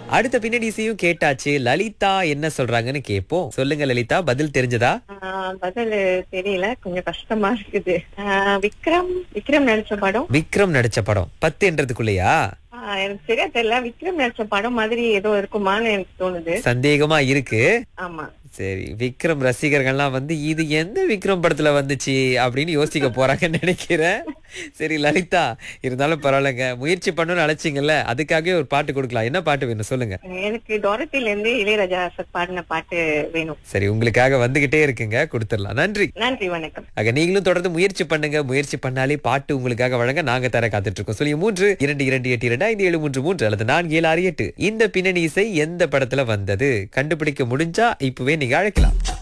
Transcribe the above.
அடுத்த பின்னணி இசையும் கேட்டாச்சு லலிதா என்ன சொல்றாங்கன்னு கேட்போம் சொல்லுங்க லலிதா பதில் தெரிஞ்சதா ஆஹ் பதில் தெரியல கொஞ்சம் கஷ்டமா இருக்குது ஆஹ் விக்ரம் விக்ரம் நடிச்ச படம் விக்ரம் நடிச்ச படம் பத்துன்றதுக்குள்ளயா ஆஹ் எனக்கு சரியா தெரியல விக்ரம் நடிச்ச படம் மாதிரி ஏதோ இருக்குமான்னு எனக்கு தோணுது சந்தேகமா இருக்கு ஆமா சரி விக்ரம் ரசிகர்கள்லாம் வந்து இது எந்த விக்ரம் படத்துல வந்துச்சு அப்படின்னு யோசிக்க போறாங்கன்னு நினைக்கிறேன் சரி லலிதா இருந்தாலும் பரவாயில்லைங்க முயற்சி பண்ணணும்னு அழைச்சிங்கல்ல அதுக்காகவே ஒரு பாட்டு கொடுக்கலாம் என்ன பாட்டு வேணும் சொல்லுங்க எனக்கு டொரட்டில இருந்து இளையராஜா சார் பாடின பாட்டு வேணும் சரி உங்களுக்காக வந்துகிட்டே இருக்குங்க கொடுத்துடலாம் நன்றி நன்றி வணக்கம் ஆக நீங்களும் தொடர்ந்து முயற்சி பண்ணுங்க முயற்சி பண்ணாலே பாட்டு உங்களுக்காக வழங்க நாங்க தர காத்துட்டு இருக்கோம் சொல்லி மூன்று இரண்டு இரண்டு எட்டு இரண்டு ஐந்து ஏழு மூன்று மூன்று அல்லது நான்கு ஏழு ஆறு எட்டு இந்த பின்னணி இசை எந்த படத்துல வந்தது கண்டுபிடிக்க முடிஞ்சா இப்பவே நீங்க அழைக்கலாம்